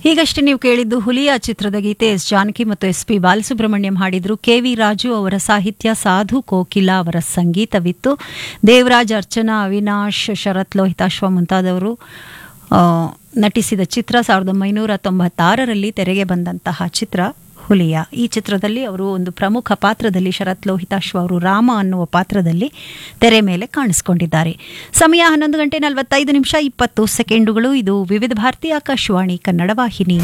ಈಗಷ್ಟೇ ನೀವು ಕೇಳಿದ್ದು ಹುಲಿಯ ಚಿತ್ರದ ಗೀತೆ ಎಸ್ ಜಾನಕಿ ಮತ್ತು ಎಸ್ ಪಿ ಬಾಲಸುಬ್ರಹ್ಮಣ್ಯಂ ಹಾಡಿದ್ರು ಕೆ ವಿ ರಾಜು ಅವರ ಸಾಹಿತ್ಯ ಸಾಧು ಕೋಕಿಲ ಅವರ ಸಂಗೀತವಿತ್ತು ದೇವರಾಜ್ ಅರ್ಚನಾ ಅವಿನಾಶ್ ಶರತ್ ಲೋಹಿತಾಶ್ವ ಮುಂತಾದವರು ಆ, ನಟಿಸಿದ ಚಿತ್ರ ಸಾವಿರದ ಒಂಬೈನೂರ ತೊಂಬತ್ತಾರರಲ್ಲಿ ತೆರೆಗೆ ಬಂದಂತಹ ಚಿತ್ರ ಹುಲಿಯ ಈ ಚಿತ್ರದಲ್ಲಿ ಅವರು ಒಂದು ಪ್ರಮುಖ ಪಾತ್ರದಲ್ಲಿ ಶರತ್ ಲೋಹಿತಾಶ್ವ ಅವರು ರಾಮ ಅನ್ನುವ ಪಾತ್ರದಲ್ಲಿ ತೆರೆ ಮೇಲೆ ಕಾಣಿಸಿಕೊಂಡಿದ್ದಾರೆ ಸಮಯ ಹನ್ನೊಂದು ಗಂಟೆ ನಲವತ್ತೈದು ನಿಮಿಷ ಇಪ್ಪತ್ತು ಸೆಕೆಂಡುಗಳು ಇದು ವಿವಿಧ ಭಾರತಿ ಆಕಾಶವಾಣಿ ಕನ್ನಡ ವಾಹಿನಿ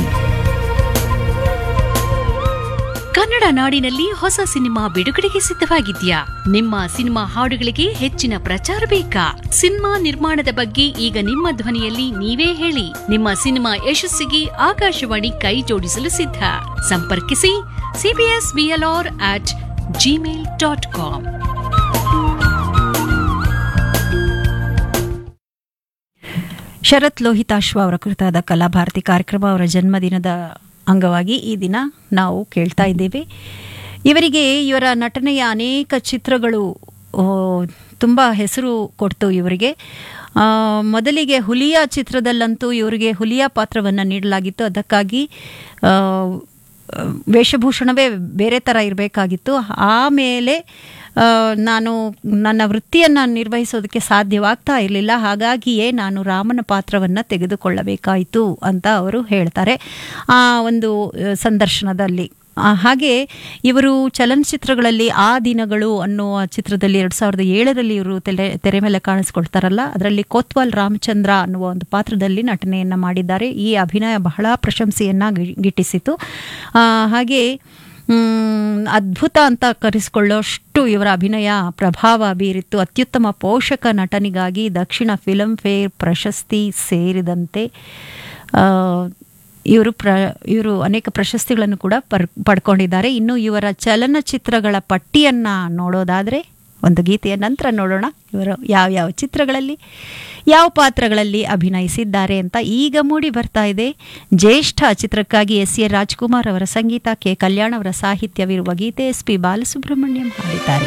ಕನ್ನಡ ನಾಡಿನಲ್ಲಿ ಹೊಸ ಸಿನಿಮಾ ಬಿಡುಗಡೆಗೆ ಸಿದ್ಧವಾಗಿದ್ಯಾ ನಿಮ್ಮ ಸಿನಿಮಾ ಹಾಡುಗಳಿಗೆ ಹೆಚ್ಚಿನ ಪ್ರಚಾರ ಬೇಕಾ ಸಿನಿಮಾ ನಿರ್ಮಾಣದ ಬಗ್ಗೆ ಈಗ ನಿಮ್ಮ ಧ್ವನಿಯಲ್ಲಿ ನೀವೇ ಹೇಳಿ ನಿಮ್ಮ ಸಿನಿಮಾ ಯಶಸ್ಸಿಗೆ ಆಕಾಶವಾಣಿ ಕೈ ಜೋಡಿಸಲು ಸಿದ್ಧ ಸಂಪರ್ಕಿಸಿ CBS BLR at Gmail dot com Sharath Lohitashwa ಅವರ ಕುರಿತಾದ ಕಲಾಭಾರತಿ ಕಾರ್ಯಕ್ರಮ ಅವರ ಜನ್ಮದಿನದ ಅಂಗವಾಗಿ ಈ ದಿನ ನಾವು ಕೇಳ್ತಾ ಇದ್ದೇವೆ ಇವರಿಗೆ ಇವರ ನಟನೆಯ ಅನೇಕ ಚಿತ್ರಗಳು ಆ, ತುಂಬ ಹೆಸರು ಕೊಡ್ತು ಇವರಿಗೆ ಆ, ಮೊದಲಿಗೆ ಹುಲಿಯ ಚಿತ್ರದಲ್ಲಂತೂ ಇವರಿಗೆ ಹುಲಿಯ ಪಾತ್ರವನ್ನು ನೀಡಲಾಗಿತ್ತು ಅದಕ್ಕಾಗಿ ಆ, ವೇಷಭೂಷಣವೇ ಬೇರೆ ಥರ ಇರಬೇಕಾಗಿತ್ತು ಆಮೇಲೆ ಆ, ನಾನು ನನ್ನ ವೃತ್ತಿಯನ್ನು ನಿರ್ವಹಿಸೋದಕ್ಕೆ ಸಾಧ್ಯವಾಗ್ತಾ ಇರಲಿಲ್ಲ ಹಾಗಾಗಿಯೇ ನಾನು ರಾಮನ ಪಾತ್ರವನ್ನು ತೆಗೆದುಕೊಳ್ಳಬೇಕಾಯಿತು ಅಂತ ಅವರು ಹೇಳ್ತಾರೆ ಆ ಒಂದು ಆ, ಸಂದರ್ಶನದಲ್ಲಿ ಆ, ಹಾಗೆ ಇವರು ಚಲನಚಿತ್ರಗಳಲ್ಲಿ ಆ ದಿನಗಳು ಅನ್ನುವ ಚಿತ್ರದಲ್ಲಿ ಎರಡು ಸಾವಿರದ ಏಳರಲ್ಲಿ ಇವರು ತೆರೆ ತೆರೆ ಮೇಲೆ ಕಾಣಿಸ್ಕೊಳ್ತಾರಲ್ಲ ಅದರಲ್ಲಿ ಕೋತ್ವಾಲ್ ರಾಮಚಂದ್ರ ಅನ್ನುವ ಒಂದು ಪಾತ್ರದಲ್ಲಿ ನಟನೆಯನ್ನು ಮಾಡಿದ್ದಾರೆ ಈ ಅಭಿನಯ ಬಹಳ ಪ್ರಶಂಸೆಯನ್ನು ಗಿ- ಗಿಟ್ಟಿಸಿತು ಆ, ಹಾಗೆ ಮ್, ಅದ್ಭುತ ಅಂತ ಕರೆಸಿಕೊಳ್ಳೋಷ್ಟು ಇವರ ಅಭಿನಯ ಪ್ರಭಾವ ಬೀರಿತ್ತು ಅತ್ಯುತ್ತಮ ಪೋಷಕ ನಟನಿಗಾಗಿ ದಕ್ಷಿಣ ಫಿಲ್ಮ್ ಫೇರ್ ಪ್ರಶಸ್ತಿ ಸೇರಿದಂತೆ ಆ, ಇವರು ಪ್ರ ಇವರು ಅನೇಕ ಪ್ರಶಸ್ತಿಗಳನ್ನು ಕೂಡ ಪರ್ ಪಡ್ಕೊಂಡಿದ್ದಾರೆ ಇನ್ನು ಇವರ ಚಲನಚಿತ್ರಗಳ ಪಟ್ಟಿಯನ್ನು ನೋಡೋದಾದರೆ ಒಂದು ಗೀತೆಯ ನಂತರ ನೋಡೋಣ ಇವರು ಯಾವ್ಯಾವ ಚಿತ್ರಗಳಲ್ಲಿ ಯಾವ ಪಾತ್ರಗಳಲ್ಲಿ ಅಭಿನಯಿಸಿದ್ದಾರೆ ಅಂತ ಈಗ ಮೂಡಿ ಬರ್ತಾ ಇದೆ ಜ್ಯೇಷ್ಠ ಚಿತ್ರಕ್ಕಾಗಿ ಎಸ್ ಎ ರಾಜ್ಕುಮಾರ್ ಅವರ ಸಂಗೀತ ಕೆ ಕಲ್ಯಾಣ್ ಅವರ ಸಾಹಿತ್ಯವಿರುವ ಗೀತೆ ಎಸ್ ಪಿ ಬಾಲಸುಬ್ರಹ್ಮಣ್ಯಂ ಹಾಡಿದ್ದಾರೆ